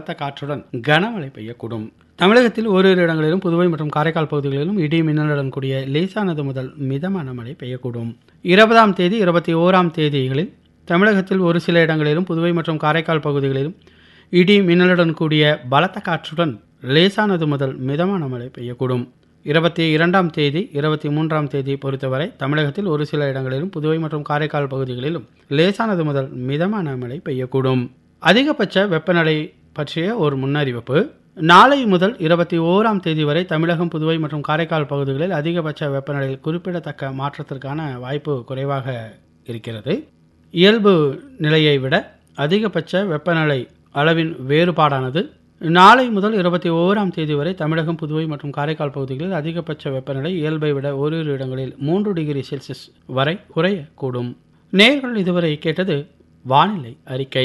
பலத்த காற்றுடன் கனமழை பெய்யக்கூடும் தமிழகத்தில் ஓரிரு இடங்களிலும் புதுவை மற்றும் காரைக்கால் பகுதிகளிலும் இடி மின்னலுடன் கூடிய லேசானது முதல் மிதமான மழை பெய்யக்கூடும் இருபதாம் தேதி இருபத்தி ஓராம் தேதிகளில் தமிழகத்தில் ஒரு சில இடங்களிலும் புதுவை மற்றும் காரைக்கால் பகுதிகளிலும் இடி மின்னலுடன் கூடிய பலத்த காற்றுடன் லேசானது முதல் மிதமான மழை பெய்யக்கூடும் இருபத்தி இரண்டாம் தேதி இருபத்தி மூன்றாம் தேதி பொறுத்தவரை தமிழகத்தில் ஒரு சில இடங்களிலும் புதுவை மற்றும் காரைக்கால் பகுதிகளிலும் லேசானது முதல் மிதமான மழை பெய்யக்கூடும் அதிகபட்ச வெப்பநிலை பற்றிய ஒரு முன்னறிவிப்பு நாளை முதல் இருபத்தி ஓராம் தேதி வரை தமிழகம் புதுவை மற்றும் காரைக்கால் பகுதிகளில் அதிகபட்ச வெப்பநிலையில் குறிப்பிடத்தக்க மாற்றத்திற்கான வாய்ப்பு குறைவாக இருக்கிறது இயல்பு நிலையை விட அதிகபட்ச வெப்பநிலை அளவின் வேறுபாடானது நாளை முதல் இருபத்தி ஓராம் தேதி வரை தமிழகம் புதுவை மற்றும் காரைக்கால் பகுதிகளில் அதிகபட்ச வெப்பநிலை இயல்பை விட ஓரிரு இடங்களில் மூன்று டிகிரி செல்சியஸ் வரை குறையக்கூடும் நேர்கள் இதுவரை கேட்டது வானிலை அறிக்கை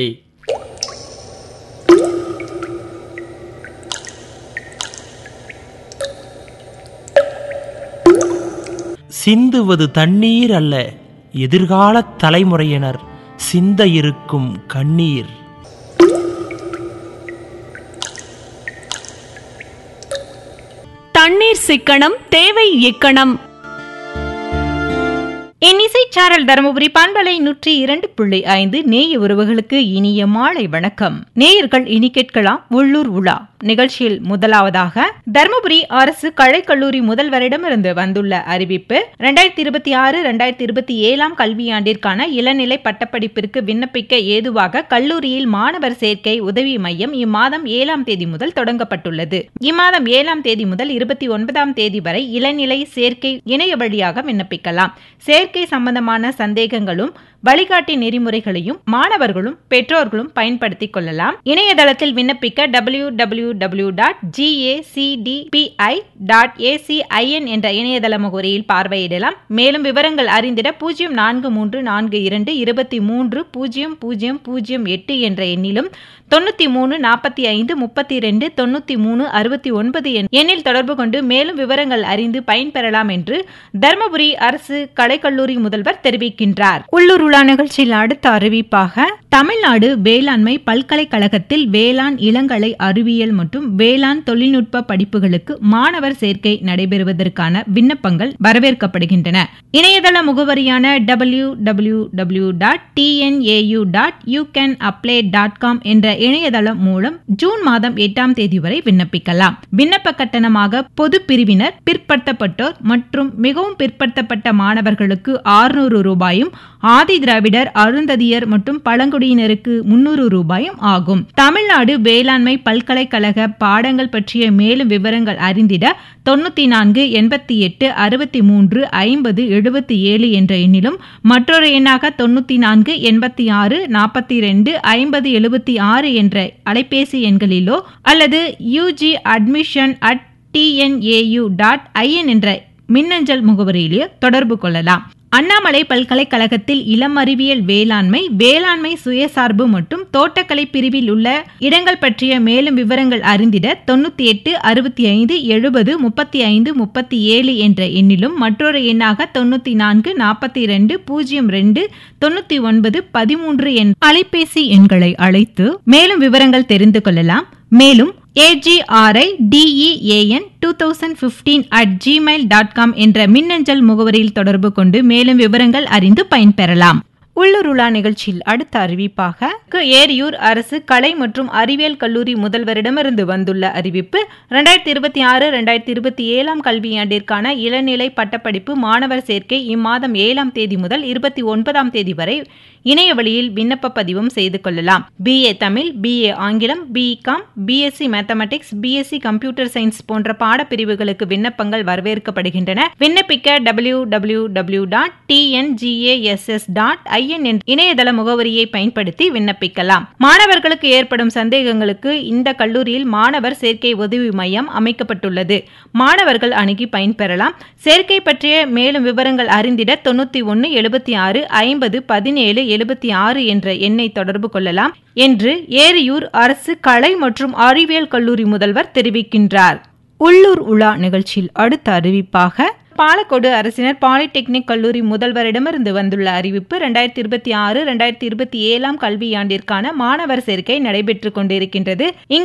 சிந்துவது தண்ணீர் அல்ல எதிர்கால தலைமுறையினர் சிந்த இருக்கும் கண்ணீர் தண்ணீர் சிக்கனம் தேவை இக்கணம் இன்னிசை சாரல் தருமபுரி பண்பலை நூற்றி இரண்டு புள்ளி ஐந்து நேய உறவுகளுக்கு இனிய மாலை வணக்கம் நேயர்கள் இனி கேட்கலாம் உள்ளூர் உலா நிகழ்ச்சியில் முதலாவதாக தருமபுரி அரசு கலைக்கல்லூரி முதல்வரிடமிருந்து வந்துள்ள அறிவிப்பு இரண்டாயிரத்தி இருபத்தி ஆறு இரண்டாயிரத்தி இருபத்தி ஏழாம் கல்வியாண்டிற்கான இளநிலை பட்டப்படிப்பிற்கு விண்ணப்பிக்க ஏதுவாக கல்லூரியில் மாணவர் சேர்க்கை உதவி மையம் இம்மாதம் ஏழாம் தேதி முதல் தொடங்கப்பட்டுள்ளது இம்மாதம் ஏழாம் தேதி முதல் இருபத்தி ஒன்பதாம் தேதி வரை இளநிலை சேர்க்கை இணைய வழியாக விண்ணப்பிக்கலாம் சேர்க்கை சம்பந்தமான சந்தேகங்களும் வழிகாட்டி நெறிமுறைகளையும் மாணவர்களும் பெற்றோர்களும் பயன்படுத்திக் கொள்ளலாம் இணையதளத்தில் விண்ணப்பிக்க W W W dot GACDPI dot ACIN என்ற இணையதள முகவரியில் பார்வையிடலாம் மேலும் விவரங்கள் அறிந்திட பூஜ்ஜியம் நான்கு மூன்று நான்கு இரண்டு இருபத்தி மூன்று பூஜ்ஜியம் பூஜ்ஜியம் பூஜ்ஜியம் எட்டு என்ற எண்ணிலும் தொண்ணூத்தி மூணு நாற்பத்தி ஐந்து முப்பத்தி ரெண்டு தொண்ணூத்தி மூணு அறுபத்தி ஒன்பது எண்ணில் தொடர்பு கொண்டு மேலும் விவரங்கள் அறிந்து பயன்பெறலாம் என்று தருமபுரி அரசு கலைக்கல்லூரி முதல்வர் தெரிவிக்கின்றார் உள்ளூர் உலா நிகழ்ச்சியில் அடுத்த அறிவிப்பாக தமிழ்நாடு வேளாண்மை பல்கலைக்கழகத்தில் வேளாண் இளங்கலை அறிவியல் மற்றும் வேளாண் தொழில்நுட்ப படிப்புகளுக்கு மாணவர் சேர்க்கை நடைபெறுவதற்கான விண்ணப்பங்கள் வரவேற்கப்படுகின்றன இணையதள முகவரியான W W W dot TNAU dot you can apply dot com என்ற இணையதளம் மூலம் ஜூன் மாதம் எட்டாம் தேதி வரை விண்ணப்பிக்கலாம் விண்ணப்ப கட்டணமாக பொது பிரிவினர் பிற்படுத்தப்பட்டோர் மற்றும் மிகவும் பிற்படுத்தப்பட்ட மாணவர்களுக்கு ஆறுநூறு ரூபாயும் ஆதி திராவிடர் அருந்ததியர் மற்றும் பழங்குடியினருக்கு முன்னூறு ரூபாயும் ஆகும் தமிழ்நாடு வேளாண்மை பல்கலைக்கழக பாடங்கள் பற்றிய மேலும் விவரங்கள் அறிந்திட தொண்ணூத்தி நான்கு எண்பத்தி எட்டு அறுபத்தி மூன்று ஐம்பது எழுபத்தி ஏழு என்ற எண்ணிலும் மற்றொரு எண்ணாக தொண்ணூத்தி நான்கு எண்பத்தி ஆறு நாற்பத்தி ரெண்டு ஐம்பது எழுபத்தி ஆறு என்ற அலைபேசி எண்களிலோ அல்லது UG admission at TNAU dot IN என்ற மின்னஞ்சல் முகவரியிலேயோ தொடர்பு கொள்ளலாம் அண்ணாமலை பல்கலைக்கழகத்தில் இளம் அறிவியல் வேளாண்மை வேளாண்மை சுயசார்பு மற்றும் தோட்டக்கலை பிரிவில் உள்ள இடங்கள் பற்றிய மேலும் விவரங்கள் அறிந்திட தொண்ணூத்தி எட்டு அறுபத்தி ஐந்து எழுபது முப்பத்தி ஐந்து முப்பத்தி ஏழு என்ற எண்ணிலும் மற்றொரு எண்ணாக தொண்ணூத்தி நான்கு நாற்பத்தி ரெண்டு பூஜ்ஜியம் ரெண்டு தொண்ணூத்தி ஒன்பது பதிமூன்று எண் அலைபேசி எண்களை அழைத்து மேலும் விவரங்கள் தெரிந்து கொள்ளலாம் மேலும் AGRI DEAN two thousand fifteen at Gmail dot com என்ற மின்னஞ்சல் முகவரியில் தொடர்பு கொண்டு மேலும் விவரங்கள் அறிந்து பயன்பெறலாம் உள்ளூர் உலா நிகழ்ச்சியில் அடுத்த அறிவிப்பாக ஏரியூர் அரசு கலை மற்றும் அறிவியல் கல்லூரி முதல்வரிடமிருந்து வந்துள்ள அறிவிப்பு இரண்டாயிரத்தி இருபத்தி ஆறு இரண்டாயிரத்தி இருபத்தி ஏழாம் கல்வியாண்டிற்கான இளநிலை பட்டப்படிப்பு மாணவர் சேர்க்கை இம்மாதம் ஏழாம் தேதி முதல் இருபத்தி ஒன்பதாம் தேதி வரை இணைய வழியில் விண்ணப்ப பதிவும் செய்து கொள்ளலாம் பிஏ தமிழ் பிஏ ஆங்கிலம் BCom BSc mathematics BSc computer science போன்ற பாடப்பிரிவுகளுக்கு விண்ணப்பங்கள் வரவேற்கப்படுகின்றன விண்ணப்பிக்க W W W dot TNGASS dot IN என்ற இணையதள முகவரியை பயன்படுத்தி விண்ணப்பிக்கலாம் மாணவர்களுக்கு ஏற்படும் சந்தேகங்களுக்கு இந்த கல்லூரியில் மாணவர் சேர்க்கை உதவி மையம் அமைக்கப்பட்டுள்ளது மாணவர்கள் அணுகி பயன்பெறலாம் சேர்க்கை பற்றிய மேலும் விவரங்கள் அறிந்திட தொண்ணூத்தி ஒன்னு எழுபத்தி ஆறு ஐம்பது பதினேழு எழுபத்தி ஆறு என்ற எண்ணை தொடர்பு கொள்ளலாம் என்று ஏரியூர் அரசு கலை மற்றும் அறிவியல் கல்லூரி முதல்வர் தெரிவிக்கின்றார் உள்ளூர் உலா நிகழ்ச்சியில் அடுத்த அறிவிப்பாக பாலக்கோடு அரசினர் பாலிடெக்னிக் கல்லூரி முதல்வரிடமிருந்து வந்துள்ள அறிவிப்பு இரண்டாயிரத்தி இருபத்தி ஆறு இரண்டாயிரத்தி இருபத்தி ஏழாம் கல்வியாண்டிற்கான மாணவர் சேர்க்கை நடைபெற்றுக் கொண்டிருக்கின்றது இங்கு